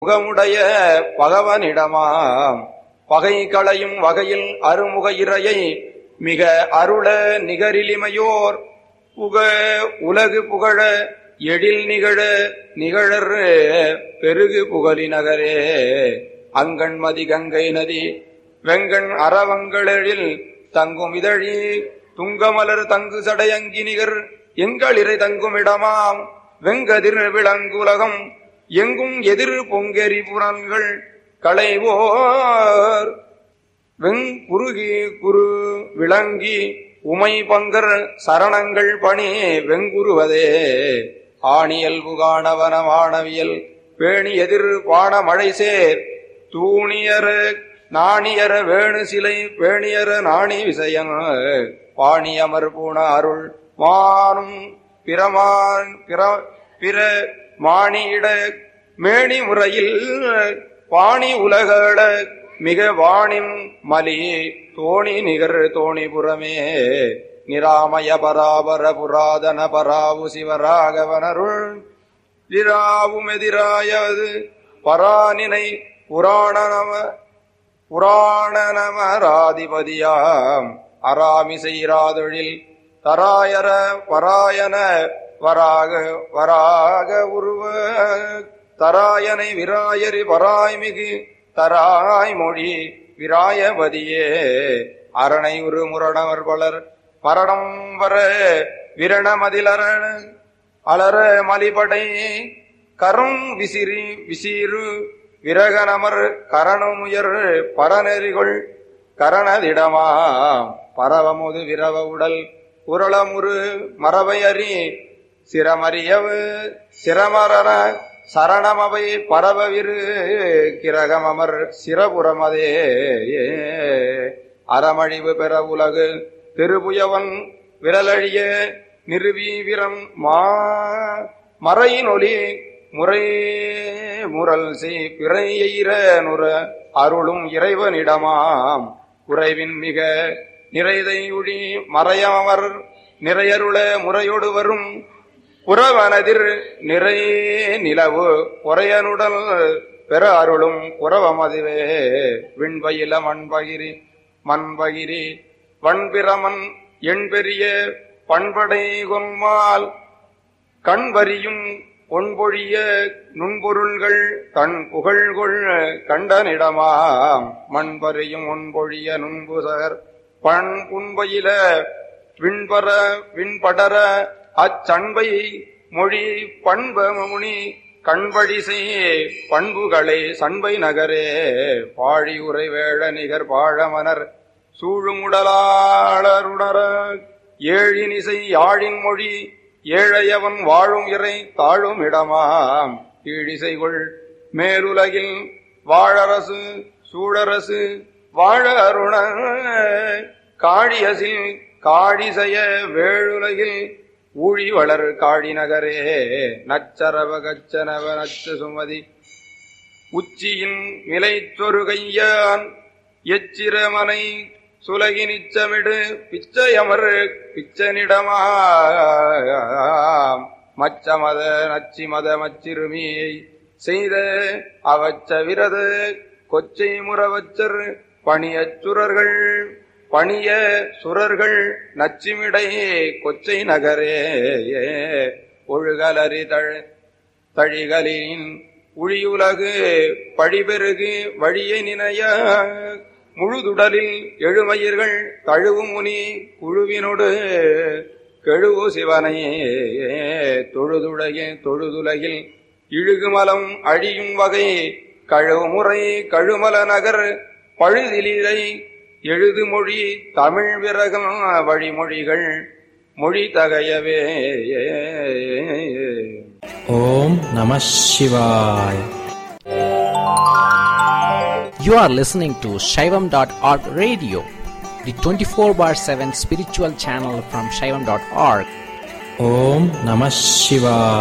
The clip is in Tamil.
முகமுடைய பகவனிடமாம் பகை களையும் வகையில் அருமுக இறையை மிக அருள நிகரிலிமையோர் புக உலகு புகழ எழில் நிகழ நிகழர் பெருகு புகழி நகரே அங்கண்மதி கங்கை நதி வெங்கண் அறவங்களெழில் தங்கும் இதழி துங்கமலர் தங்கு சடையங்கி நிகர் எங்களிறை தங்குமிடமாம் வெங்கதிர் விளங்குலகம் எங்கும் எதிர் பொங்கெரி புறன்கள் களைவோர் வெங்குருகி குரு விளங்கி உமை பங்கர் சரணங்கள் பணி வெங்குருவதே ஆணியல் புகாணவன வானவியல் பேணி எதிர் பாண மழை சேர் தூணியர நாணியர வேணு சிலை பேணியர நாணி விசயன் பாணியமர் பூண அருள் மானும் பிரமான் பிற பிற மாணியிட மேணி முறையில் பாணி உலகள மிக வாணின் மலி தோணி நிகர் தோணிபுரமே நிராமய பராபர புராதன பராவு சிவராகவனருள் திராவும் எதிராயது பரானினை புராண நம புராண நமராதிபதியாம் அராமிசைராதொழில் தராயர பராயன வராக வராக உருவ தராயனை விராயரி பராய்மிகு தராய் மொழி விராயபதியே அரணை உரு முரணவர் பலர் மரணம் வர விரணமதிலர அலர மலிபடை கரும் விசிறி விசீரு விரகனமர் கரணமுயர் பரநெறிகொள் கரணதிடமா பரவமுது விரவ உடல் உருளமுரு மரபையறி சிரமறியவு சிரமரன சரணமவை பரவவிரு கிரகமமர் சிரபுரமதே அறமழிவு பெற உலகு திருபுயவன் விரலழிய நிறுவி விரம் மா மறையினொலி முறை முரல் செய் பிறையிர நுர அருளும் இறைவனிடமாம் குறைவின் மிக நிறைதையுழி மறையவர் நிறையருள முறையொடு வரும் புறவனதிர் நிறை நிலவு பொறையனுடல் பெற அருளும் புறவமதுவே விண்பயில மண்பகிரி மண்பகிரி வண்பிரமன் எண்பெரிய பண்படை கொன்மால் கண்வரியும் பொன்பொழிய நுண்பொருள்கள் தன் புகழ்கொள் கண்டனிடமாம் மண்பறியும் ஒன்பொழிய நுண்புசகர் பண் புண்பயில விண்பர விண்படர அச்சண்பை மொழி பண்பமுனி கண்படி செய்ய பண்புகளை சண்பை நகரே பாழி உரை வேழ நிகர் பாழமனர் சூழுமுடலாளருணர ஏழினிசை யாழின் மொழி ஏழையவன் வாழும் இறை தாழும் இடமாம் கீழிசைகொள் மேலுலகில் வாழரசு சூழரசு வாழ அருண காழியசில் காழிசய வேழுலகில் ஊழி வளர் காழி நகரே நச்சரவ கச்சனவ நச்ச சுமதி உச்சியின் நிலை சொருகையான் எச்சிரமனை சுலகி நிச்சமிடு பிச்சையமர் பிச்சனிடமா மச்சமத நச்சிமத மச்சிறுமியை செய்த அவச்ச விரத கொச்சை முறவச்சர் பணியச் சுரர்கள் பணிய சுரர்கள் நச்சிமிடை கொச்சை நகரே ஒழுகலறி தழ் தழிகளின் உழியுலகு பழிபெருகு வழியை நினைய முழுதுடலில் எழுமயிர்கள் தழுவு முனி குழுவினொடு கெழுவு சிவனை தொழுதுலகில் தொழுதுலகில் இழுகுமலம் அழியும் வகை கழுமுறை கழுமல நகர் பழுதிலை எழுது மொழி தமிழ் விரகம் வழிமொழிகள் மொழி தகையவே ஓம் நம சிவாய You are listening to Shaivam.org radio, the 24 bar 7 spiritual channel from Shaivam.org. ஓம் நம சிவாய